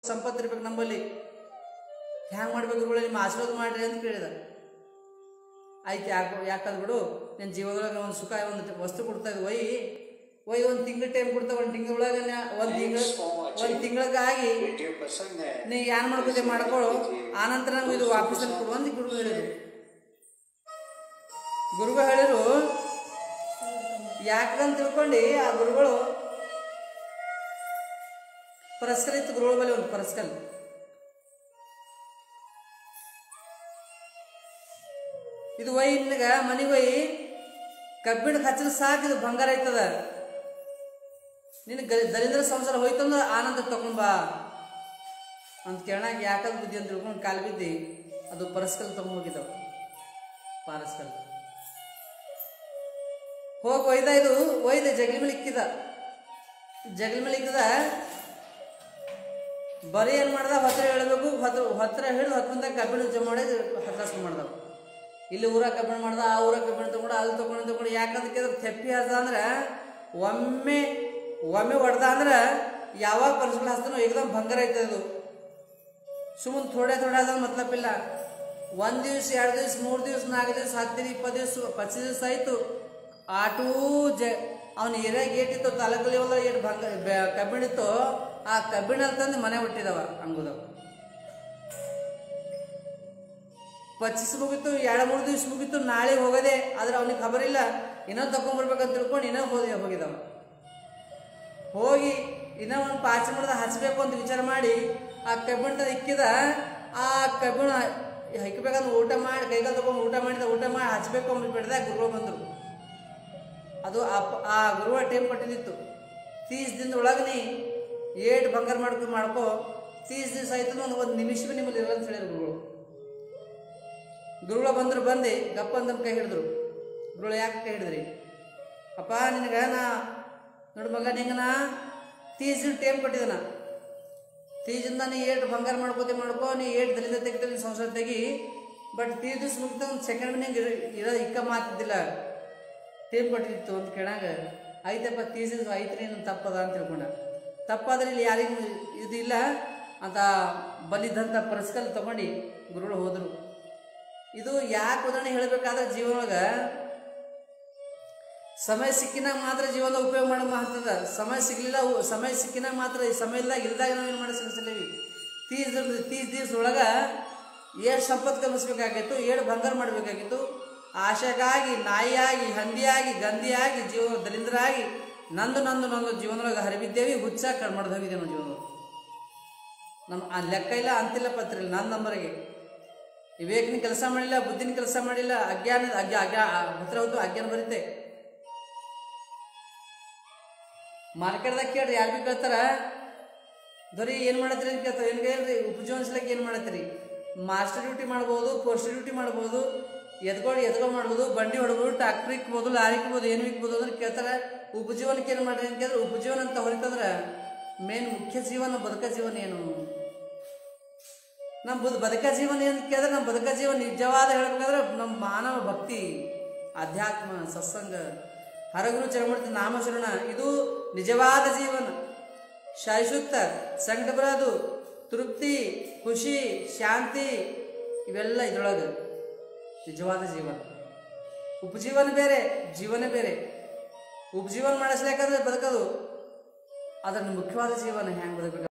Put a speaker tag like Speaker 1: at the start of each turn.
Speaker 1: ಸಂಪತ್ತು ಇರ್ಬೇಕು ನಮ್ಮಲ್ಲಿ ಹ್ಯಾಂಗೆ ಮಾಡ್ಬೇಕು ಗುರುಗಳೇ ನಿಮ್ಮ ಆಶೀರ್ವಾದ ಮಾಡ್ರಿ ಅಂತ ಕೇಳಿದ ಆಯ್ತು ಯಾಕೆ ಯಾಕಂದ್ ಬಿಡು ನಿನ್ನ ಜೀವನದೊಳಗೆ ಒಂದು ಸುಖ ಒಂದು ವಸ್ತು ಕೊಡ್ತಾ ಇದ್ವಿ ಒಯ್ ಒಯ್ ಒಂದು ತಿಂಗಳ ಟೈಮ್ ಕೊಡ್ತಾ ಒಂದು ತಿಂಗಳೊಳಗೆ ಒಂದು ತಿಂಗಳ ಒಂದು ತಿಂಗಳಿಗಾಗಿ
Speaker 2: वीडियो पसंद है
Speaker 1: ನೀ ಏನ್ ಮಾಡ್ಕೋದೆ ಮಾಡ್ಕೊಳ್ಳು ಆನಂತರ ನಾವು ಇದು ವಾಪಸ್ಸಲ್ಲಿ ಕೊಡು ಅಂತ ಗುರುಗಳು ಹೇಳಿದ್ರು ಗುರುಗಳು ಹೇಳಿರು ಯಾಕಂತ ತಿಳ್ಕೊಂಡು ಆ ಗುರುಗಳು ಪರಸ್ಕಲ್ ಇತ್ತು ಗುರುಗಳ ಬಳಿ ಒಂದು ಪರಸ್ಕಲ್ ಇದು ಒಯ್ ನಿನಗ ಮನೆಗೆ ಒಯ್ ಕಬ್ಬಿಣ ಹಚ್ಚಲು ಸಾಕು ಇದು ಬಂಗಾರ ಐತದ ನಿನ್ನ ಗ- ದರಿದ್ರ ಸಂಸಾರ ಹೋಯ್ತಂದ್ರೆ ಆನಂದ ತಗೊಂಡ್ ಬಾ ಅಂತ ಕೇಳಾಗ ಯಾಕದ ಬುದ್ಧಿ ಅಂತ ತಿಳ್ಕೊಂಡು ಕಾಲು ಬಿದ್ದಿ ಅದು ಪರಸ್ಕಲ್ ತಗೊಂಡೋಗಿದ್ದಾವ ಪಾರಸ್ಕಲ್ ಹೋಗಿ ಒಯ್ದ ಇದು ಒಯ್ದ ಜಗಲಿ ಮೇಲೆ ಇಕ್ಕಿದ ಜಗಲಿ ಮೇಲೆ ಇಕ್ಕಿದ ಬರೀ ಏನು ಮಾಡ್ದ ಹತ್ರ ಹೇಳ್ಬೇಕು ಹತ್ರ ಹತ್ರ ಹಿಡಿದು ಹತ್ತಂತ ಕಬ್ಬಿಣ ಜಮಾ ಮಾಡಿ ಹತ್ತಾಸ್ಕೊಂಡು ಮಾಡ್ದವ ಇಲ್ಲಿ ಊರಾಗ ಕಬ್ಬಿಣ ಮಾಡ್ದ ಆ ಊರಾಗ ಕಬ್ಬಿಣ ತಗೊಂಡು ಅಲ್ಲಿ ತಗೊಂಡು ತಗೊಂಡು ಯಾಕಂತ ಕೇಳಿದ್ರೆ ತೆಪ್ಪಿ ಹಸ್ದ ಅಂದ್ರೆ ಒಮ್ಮೆ ಒಮ್ಮೆ ಹೊಡೆದ ಅಂದ್ರೆ ಯಾವಾಗ ಪರಿಸರ ಹಸ್ತಾನೋ ಏಕದಮ್ ಭಂಗರ ಐತೆ ಅದು ಸುಮ್ಮನೆ ಥೋಡೆ ಥೋಡೆ ಅದ ಮತ್ಲಬ್ ಇಲ್ಲ ಒಂದು ದಿವ್ಸ ಎರಡು ದಿವ್ಸ ಮೂರು ದಿವ್ಸ ನಾಲ್ಕು ದಿವ್ಸ ಹತ್ತು ದಿನ ಇಪ್ಪತ್ತು ದಿವ್ಸ ಪಚ್ಚ ದಿವ್ಸ ಆಯ್ತು ಆಟೂ ಜ ಅವ್ನ ಏರಿಯಾಗ ಏಟಿತ್ತು ತಾಲೂಕಲ್ಲಿ ಒಂದು ಏಟ್ ಭಂಗ ಬೆ- ಕಬ್ಬಿಣ ಇತ್ತು ಆ ಕಬ್ಬಿಣ ತಂದು ಮನೆ ಹುಟ್ಟಿದವ ಹಂಗುದವ ಪಚ್ಚಿಸ್ ಮುಗಿತು ಎರಡು ಮೂರು ದಿವ್ಸ ಮುಗಿತು ನಾಳೆ ಹೋಗದೆ ಆದ್ರೆ ಅವನಿಗೆ ಖಬರ್ ಇಲ್ಲ ಇನ್ನೊಂದು ತಗೊಂಡ್ಬರ್ಬೇಕಂತ ತಿಳ್ಕೊಂಡು ಇನ್ನೂ ಹೋಗಿ ಹೋಗಿದವ ಹೋಗಿ ಇನ್ನೂ ಒಂದು ಪಾಚಿ ಮಾಡಿದ ಹಚ್ಚಬೇಕು ಅಂತ ವಿಚಾರ ಮಾಡಿ ಆ ಕಬ್ಬಿಣ ಇಕ್ಕಿದ ಆ ಕಬ್ಬಿಣ ಹೈಕಬೇಕಂದ್ರೆ ಊಟ ಮಾಡಿ ಕೈಗಾಲ್ ತಗೊಂಡು ಊಟ ಮಾಡಿದ ಊಟ ಮಾಡಿ ಹಚ್ಚಬೇಕು ಅಂತ ಬಿಡ್ದ ಗುರುಗಳು ಬಂದರು ಅದು ಆ ಪ- ಆ ಗುರುವ ಟೈಮ್ ಕೊಟ್ಟಿದ್ದಿತ್ತು ತೀಸ್ ದಿನದ ಒಳಗೆ ನೀ ಏಟ್ ಬಂಗಾರ ಮಾಡ್ಕೊ ಮಾಡ್ಕೋ ತೀಸ್ ದಿವಸ ಆಯ್ತು ಒಂದು ಒಂದು ನಿಮಿಷ ನಿಮ್ಮಲ್ಲಿ ಇರಲ್ಲ ಅಂತ ಹೇಳಿದ್ರು ಗುರುಗಳು ಗುರುಗಳು ಬಂದ್ರು ಬಂದು ಗಪ್ಪ ಅಂತ ಕೈ ಹಿಡಿದ್ರು ಗುರುಗಳು ಯಾಕೆ ಕೈ ಹಿಡಿದ್ರಿ ಅಪ್ಪ ನಿನಗ ನಾ ನೋಡು ಮಗ ನಿಂಗೆ ನಾ ತೀಸಿನ ಟೈಮ್ ಕೊಟ್ಟಿದ್ದೆ ನಾ ತೀಜಿಂದ ನೀ ಏಟ್ ಬಂಗಾರ ಮಾಡ್ಕೋತೆ ಮಾಡ್ಕೋ ನೀ ಏಟ್ ದಲಿತ ತೆಗಿತ ನೀನು ಸಂಸಾರ ತೆಗಿ ಬಟ್ ತೀಸ್ ದಿವ್ಸ ಮುಗಿತ ಒಂದು ಸೆಕೆಂಡ್ ನಿಂಗೆ ಇರೋ ಇಕ್ಕ ಮಾತಿದ್ದಿಲ್ಲ ಟೈಮ್ ಕೊಟ್ಟಿತ್ತು ಅಂತ ಕೇಳಾಗ ಆಯ್ತಪ್ಪ ತೀಸ್ ದಿವ್ಸ ಐತ್ರಿ ನನ್ನ ತಪ್ಪದ ಅಂತ ತಿಳ್ಕೊಂಡ ತಪ್ಪಾದ್ರೆ ಇಲ್ಲಿ ಯಾರಿಗೂ ಇದು ಇಲ್ಲ ಅಂತ ಬಲಿದಂಥ ಪರಸ್ಕಲ್ ತಗೊಂಡು ಗುರುಗಳು ಹೋದರು ಇದು ಯಾಕೆ ಉದಾಹರಣೆ ಹೇಳಬೇಕಾದ್ರೆ ಜೀವನೊಳಗೆ ಸಮಯ ಸಿಕ್ಕಿನಾಗ ಮಾತ್ರ ಜೀವನದ ಉಪಯೋಗ ಮಾಡೋ ಮಹತ್ವದ ಸಮಯ ಸಿಗ್ಲಿಲ್ಲ ಉ- ಸಮಯ ಸಿಕ್ಕಿನಾಗ ಮಾತ್ರ ಈ ಸಮಯ ಇಲ್ದಾಗ ಇಲ್ದಾಗ ನಾವು ಏನು ಮಾಡಿ ಸಿಗಿಸಲೇವಿ ತೀಸ್ ದಿವ್ಸ ತೀಸ್ ದಿವ್ಸ ಒಳಗೆ ಏಳು ಸಂಪತ್ತು ಗಮನಿಸ್ಬೇಕಾಗಿತ್ತು ಏಳು ಬಂಗಾರ ಮಾಡಬೇಕಾಗಿತ್ತು ಆಶೆಗಾಗಿ ನಾಯಿಯಾಗಿ ಹಂದಿಯಾಗಿ ಗಂದಿಯಾಗಿ ಜೀವ ದಲಿಂದ್ರಾಗಿ ನಂದು ನಂದು ನಂದು ಜೀವನದೊಳಗೆ ಹರಿಬಿದ್ದೇವಿ ಹುಚ್ಚ ಕಡಿಮೆ ಹೋಗಿದೆ ನಮ್ಮ ಜೀವನದೊಳಗೆ ನಮ್ಮ ಆ ಲೆಕ್ಕ ಇಲ್ಲ ಅಂತಿಲ್ಲ ಪತ್ರ ಇಲ್ಲ ನನ್ನ ನಂಬರಿಗೆ ವಿವೇಕನ ಕೆಲಸ ಮಾಡಿಲ್ಲ ಬುದ್ಧಿನ ಕೆಲಸ ಮಾಡಿಲ್ಲ ಅಜ್ಞಾನ ಅಜ್ಞಾ ಅಜ್ಞಾ ಹತ್ರ ಹೋದ್ದು ಅಜ್ಞಾನ ಬರುತ್ತೆ ಮಾರ್ಕೆಟ್ದಾಗ ಕೇಳ್ರಿ ಯಾರು ಭೀ ಕೇಳ್ತಾರ ದೊರಿ ಏನು ಮಾಡತ್ರಿ ಅಂತ ಕೇಳ್ತಾರೆ ಏನು ಹೇಳ್ರಿ ಉಪಜೀವನಿಸ್ಲಿಕ್ಕೆ ಏನು ಮಾಡತ್ತೀರಿ ಮಾಸ್ಟರ್ ಡ್ಯೂಟಿ ಮಾಡ್ಬೋದು ಪೋಸ್ಟರ್ ಡ್ಯೂಟಿ ಮಾಡ್ಬೋದು ಎದ್ಕೊಂಡು ಎದ್ಕೊಂಡು ಮಾಡ್ಬೋದು ಬಂಡಿ ಹೊಡ್ಬೋದು ಟ್ರಾಕ್ಟ್ರ್ ಇಕ್ಬೋದು ಲಾರಿ ಇಕ್ಬೋದು ಏನು ಇಕ್ಬೋದು ಅಂದ್ರೆ ಕೇಳ್ತಾರೆ ಉಪಜೀವನಕ್ಕೆ ಏನು ಮಾಡ್ರಿ ಅಂತ ಕೇಳಿದ್ರೆ ಉಪಜೀವನ ಅಂತ ಹೊರಿತಂದ್ರೆ ಮೇನ್ ಮುಖ್ಯ ಜೀವನ ಬದುಕ ಜೀವನ ಏನು ನಮ್ಮ ಬದು ಬದುಕ ಜೀವನ ಏನು ಕೇಳಿದ್ರೆ ನಮ್ಮ ಬದುಕ ಜೀವನ ನಿಜವಾದ ಹೇಳ್ಬೇಕಾದ್ರೆ ನಮ್ಮ ಮಾನವ ಭಕ್ತಿ ಅಧ್ಯಾತ್ಮ ಸತ್ಸಂಗ ಹರಗುರು ಚರಮೂರ್ತಿ ನಾಮಶರಣ ಇದು ನಿಜವಾದ ಜೀವನ ಶಾಶ್ವತ ಸಂಕಟ ಬರೋದು ತೃಪ್ತಿ ಖುಷಿ ಶಾಂತಿ ಇವೆಲ್ಲ ಇದ್ರೊಳಗೆ ನಿಜವಾದ ಜೀವನ ಉಪಜೀವನ ಬೇರೆ ಜೀವನ ಬೇರೆ ಉಪಜೀವನ ಮಾಡಿಸ್ಲಿಕ್ಕಂದ್ರೆ ಬದುಕೋದು ಅದರ ಮುಖ್ಯವಾದ ಜೀವನ ಹೆಂಗೆ ಬದುಕಬೇಕು